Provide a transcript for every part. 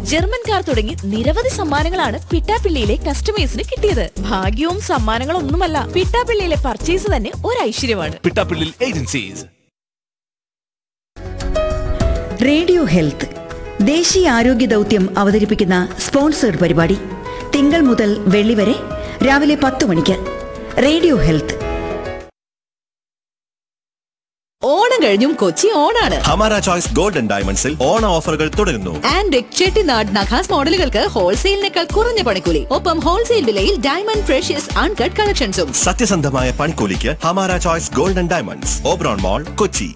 German car തുടങ്ങി നിരവധി സമ്മാനങ്ങളാണ് പിട്ടാപ്പിള്ളിയിലെ കസ്റ്റമേഴ്സിന് കിട്ടിയത് ഭാഗ്യവും സമ്മാനങ്ങളൊന്നുമല്ല പിട്ടാപ്പിള്ളിയിലെ പർച്ചേസ് തന്നെ ഒരു ഐശ്വര്യമാണ് പിട്ടാപ്പിള്ളിൽ ഏജൻസീസ് റേഡിയോ ഹെൽത്ത് ദേശീയ ആരോഗ്യ ദൗത്യം അവതരിപ്പിക്കുന്ന സ്പോൺസേഡ് പരിപാടി തിങ്കൾ മുതൽ വെള്ളി വരെ രാവിലെ പത്ത് മണിക്ക് റേഡിയോ ഹെൽത്ത് ഓണം കഴിഞ്ഞും കൊച്ചി ഓണാണ് ഹമാര ചോയ്സ് ഗോൾഡൻ ഡയമണ്ട്സിൽ ഓണ ഓഫറുകൾ തുടരുന്നു ആൻഡ് ചെട്ടിനാട് നഖാസ് മോഡലുകൾക്ക് ഹോൾസെയിലിനേക്കാൾ കുറഞ്ഞ പണിക്കൂലി ഒപ്പം ഹോൾസെയിൽ വിലയിൽ ഡയമണ്ട് ഫ്രഷ്യസ് അൺകട്ട് കളക്ഷൻസും സത്യസന്ധമായ പണിക്കൂലിക്ക് Hamara choice golden diamonds Oberon Mall Kochi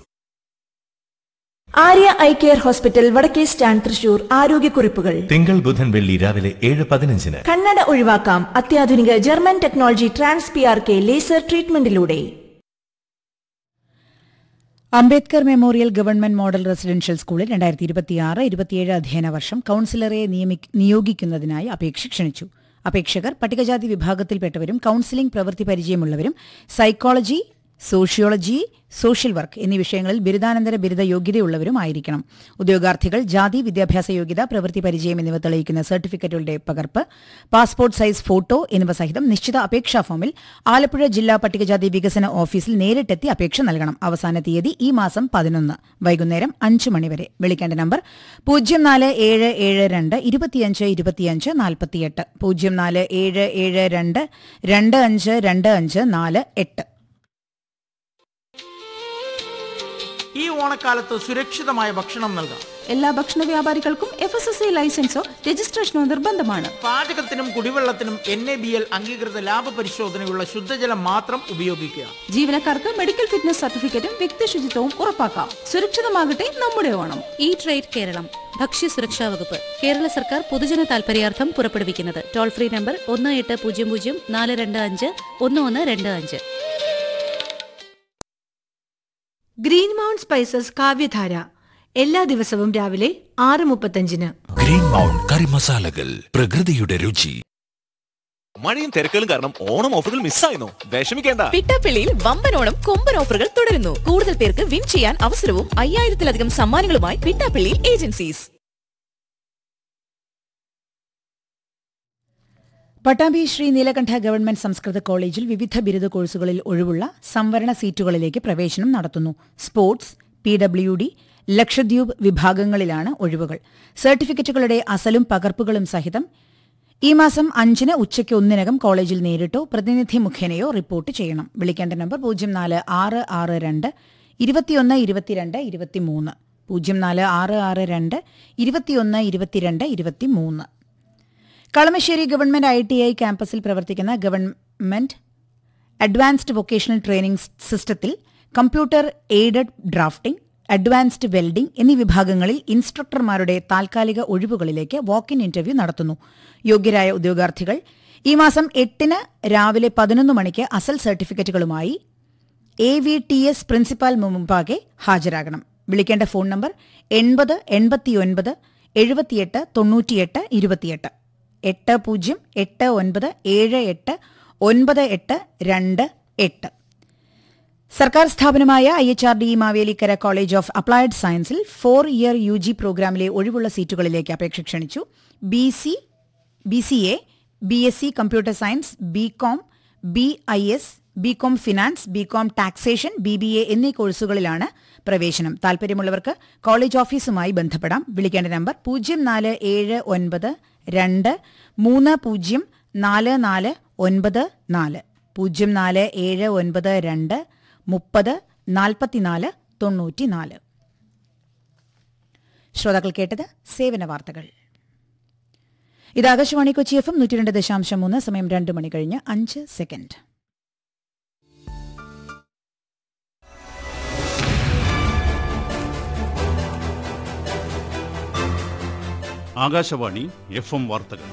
Arya eye care hospital വടക്കേ സ്റ്റാൻഡ് തൃശൂർ ആരോഗ്യക്കുറിപ്പുകൾ തിങ്കൾ ബുധൻ വെള്ളി രാവിലെ ഏഴ് പതിനഞ്ചിന് കണ്ണട ഒഴിവാക്കാം അത്യാധുനിക German technology trans P R K laser ട്രീറ്റ്മെന്റിലൂടെ Ambedkar memorial government model residential സ്കൂളിൽ രണ്ടായിരത്തി ഇരുപത്തിയാറ് ഇരുപത്തിയേഴ് അധ്യയന വർഷം കൌൺസിലറെ നിയമിക്ക- നിയോഗിക്കുന്നതിനായി അപേക്ഷ ക്ഷണിച്ചു അപേക്ഷകർ പട്ടികജാതി വിഭാഗത്തിൽപ്പെട്ടവരും കൌൺസിലിംഗ് പ്രവൃത്തി പരിചയമുള്ളവരും സൈക്കോളജി സോഷ്യോളജി സോഷ്യൽ വർക്ക് എന്നീ വിഷയങ്ങളിൽ ബിരുദാനന്തര ബിരുദ യോഗ്യതയുള്ളവരും ആയിരിക്കണം ഉദ്യോഗാർത്ഥികൾ ജാതി വിദ്യാഭ്യാസ യോഗ്യത പ്രവൃത്തി പരിചയം എന്നിവ തെളിയിക്കുന്ന സർട്ടിഫിക്കറ്റുകളുടെ പകർപ്പ് പാസ്പോർട്ട് സൈസ് ഫോട്ടോ എന്നിവ സഹിതം നിശ്ചിത അപേക്ഷാ ഫോമിൽ ആലപ്പുഴ ജില്ലാ പട്ടികജാതി വികസന ഓഫീസിൽ നേരിട്ടെത്തി അപേക്ഷ നൽകണം അവസാന തീയതി ഈ മാസം പതിനൊന്ന് വൈകുന്നേരം അഞ്ച് മണിവരെ വിളിക്കേണ്ട നമ്പർ പൂജ്യം നാല് ഏഴ് ഏഴ് രണ്ട് ഇരുപത്തിയഞ്ച് ഇരുപത്തിയഞ്ച് നാൽപ്പത്തിയെട്ട് പൂജ്യം നാല് ഏഴ് ഏഴ് രണ്ട് രണ്ട് അഞ്ച് രണ്ട് അഞ്ച് നാല് എട്ട് ഈ ഓണക്കാലത്ത് സുരക്ഷിതമായ ഭക്ഷണം നൽകാം എല്ലാ ഭക്ഷണ വ്യാപാരികൾക്കും എഫ് എസ് എസ് ഐ ലൈസൻസോ രജിസ്ട്രേഷനോ നിർബന്ധമാണ് പാചകത്തിനും കുടിവെള്ളത്തിനും എൻ എ ബി എൽ അംഗീകൃത ലാഭ പരിശോധനയുള്ള ശുദ്ധജലം മാത്രം ഉപയോഗിക്കുക ജീവനക്കാർക്ക് മെഡിക്കൽ ഫിറ്റ്നസ് സർട്ടിഫിക്കറ്റും വ്യക്തി ശുചിത്വവും ഉറപ്പാക്കാം സുരക്ഷിതമാകട്ടെ നമ്മുടെ ഓണം ഈ ട്രേഡ് കേരളം ഭക്ഷ്യസുരക്ഷാ വകുപ്പ് കേരള സർക്കാർ പൊതുജന താൽപര്യാർത്ഥം പുറപ്പെടുവിക്കുന്നത് ടോൾ ഫ്രീ നമ്പർ ഒന്ന് എട്ട് പൂജ്യം പൂജ്യം നാല് രണ്ട് അഞ്ച് ഒന്ന് ഒന്ന് രണ്ട് അഞ്ച് ഗ്രീൻ മൗണ്ട് സ്പൈസസ് കാവ്യധാര എല്ലാ ദിവസവും രാവിലെ ആറ് മുപ്പത്തഞ്ചിന് ഗ്രീൻ മൗണ്ട് കറി മസാലകൾ പ്രകൃതിയുടെ രുചി മഴയും തിരക്കുകളും കാരണം ഓണം ഓഫറുകൾ മിസ്സായിരുന്നു വിഷമിക്കേണ്ട പിട്ടാപ്പിള്ളിയിൽ വമ്പൻ ഓണം കൊമ്പൻ ഓഫറുകൾ തുടരുന്നു കൂടുതൽ പേർക്ക് വിൻ ചെയ്യാൻ അവസരവും അയ്യായിരത്തിലധികം സമ്മാനങ്ങളുമായി പിട്ടാപ്പിള്ളിയിൽ ഏജൻസീസ് പട്ടാമ്പി ശ്രീ നീലകണ്ഠ ഗവൺമെന്റ് സംസ്കൃത കോളേജിൽ വിവിധ ബിരുദ കോഴ്സുകളിൽ ഒഴിവുള്ള സംവരണ സീറ്റുകളിലേക്ക് പ്രവേശനം നടത്തുന്നു sports P W D Lakshadweep വിഭാഗങ്ങളിലാണ് ഒഴിവുകൾ സർട്ടിഫിക്കറ്റുകളുടെ അസലും പകർപ്പുകളും സഹിതം ഈ മാസം അഞ്ചിന് ഉച്ചയ്ക്ക് ഒന്നിനകം കോളേജിൽ നേരിട്ടോ പ്രതിനിധി മുഖേനയോ റിപ്പോർട്ട് ചെയ്യണം വിളിക്കേണ്ട നമ്പർ പൂജ്യം നാല് ആറ് ആറ് രണ്ട് ഇരുപത്തിയൊന്ന് ഇരുപത്തിരണ്ട് ഇരുപത്തിമൂന്ന് പൂജ്യം നാല് ആറ് ആറ് രണ്ട് ഇരുപത്തിയൊന്ന് ഇരുപത്തിരണ്ട് ഇരുപത്തിമൂന്ന് Kalamassery government I T I ക്യാമ്പസിൽ പ്രവർത്തിക്കുന്ന ഗവൺമെന്റ് അഡ്വാൻസ്ഡ് വൊക്കേഷണൽ ട്രെയിനിംഗ് സിസ്റ്റത്തിൽ computer aided drafting advanced welding എന്നീ വിഭാഗങ്ങളിൽ ഇൻസ്ട്രക്ടർമാരുടെ താൽക്കാലിക ഒഴിവുകളിലേക്ക് വാക്ക് ഇൻ ഇന്റർവ്യൂ നടത്തുന്നു യോഗ്യരായ ഉദ്യോഗാർത്ഥികൾ ഈ മാസം എട്ടിന് രാവിലെ പതിനൊന്ന് മണിക്ക് അസൽ സർട്ടിഫിക്കറ്റുകളുമായി A V T S principal മുമ്പാകെ ഹാജരാകണം വിളിക്കേണ്ട ഫോൺ നമ്പർ എൺപത് എൺപത്തിയൊൻപത് എഴുപത്തിയെട്ട് തൊണ്ണൂറ്റിയെട്ട് ഇരുപത്തിയെട്ട് എട്ട് പൂജ്യം എട്ട് ഒൻപത് ഏഴ് എട്ട് ഒൻപത് എട്ട് രണ്ട് എട്ട് സർക്കാർ സ്ഥാപനമായ I H R D Mavelikara college of applied സയൻസിൽ ഫോർ ഇയർ യു ജി പ്രോഗ്രാമിലെ ഒഴിവുള്ള സീറ്റുകളിലേക്ക് അപേക്ഷ ക്ഷണിച്ചു B C B C A B S C computer science B com B I S B com finance B com taxation B B A എന്നീ കോഴ്സുകളിലാണ് പ്രവേശനം താൽപര്യമുള്ളവർക്ക് college ഓഫീസുമായി ബന്ധപ്പെടാം വിളിക്കേണ്ട നമ്പർ പൂജ്യം നാല് ഏഴ് ഒൻപത് രണ്ട് മൂന്ന് പൂജ്യം നാല് നാല് ഒൻപത് നാല് പൂജ്യം നാല് ഏഴ് ഒൻപത് രണ്ട് മുപ്പത് നാൽപ്പത്തിനാല് തൊണ്ണൂറ്റിനാല് ശ്രോതാക്കൾ കേട്ടത് സേവന വാർത്തകൾ ഇത് ആകാശവാണി കൊച്ചി എഫ് എം നൂറ്റി രണ്ട് ദശാംശം മൂന്ന് സമയം രണ്ട് മണി കഴിഞ്ഞ് അഞ്ച് സെക്കൻഡ് ആകാശവാണി എഫ് എം വാർത്തകൾ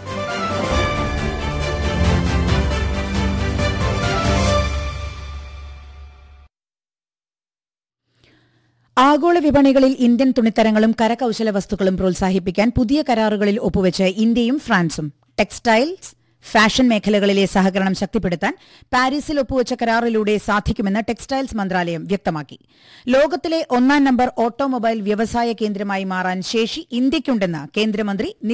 ആഗോള വിപണികളിൽ ഇന്ത്യൻ തുണിത്തരങ്ങളും കരകൌശല വസ്തുക്കളും പ്രോത്സാഹിപ്പിക്കാൻ പുതിയ കരാറുകളിൽ ഒപ്പുവെച്ച് ഇന്ത്യയും ഫ്രാൻസും ടെക്സ്റ്റൈൽസ് ഫാഷൻ മേഖലകളിലെ സഹകരണം ശക്തിപ്പെടുത്താൻ പാരീസിൽ ഒപ്പുവെച്ച കരാറിലൂടെ സാധിക്കുമെന്ന് ടെക്സ്റ്റൈൽസ് മന്ത്രാലയം വ്യക്തമാക്കി ലോകത്തിലെ ഒന്നാം നമ്പർ ഓട്ടോമൊബൈൽ വ്യവസായ കേന്ദ്രമായി മാറാൻ ശേഷി ഇന്ത്യയ്ക്കുണ്ടെന്ന് കേന്ദ്രമന്ത്രി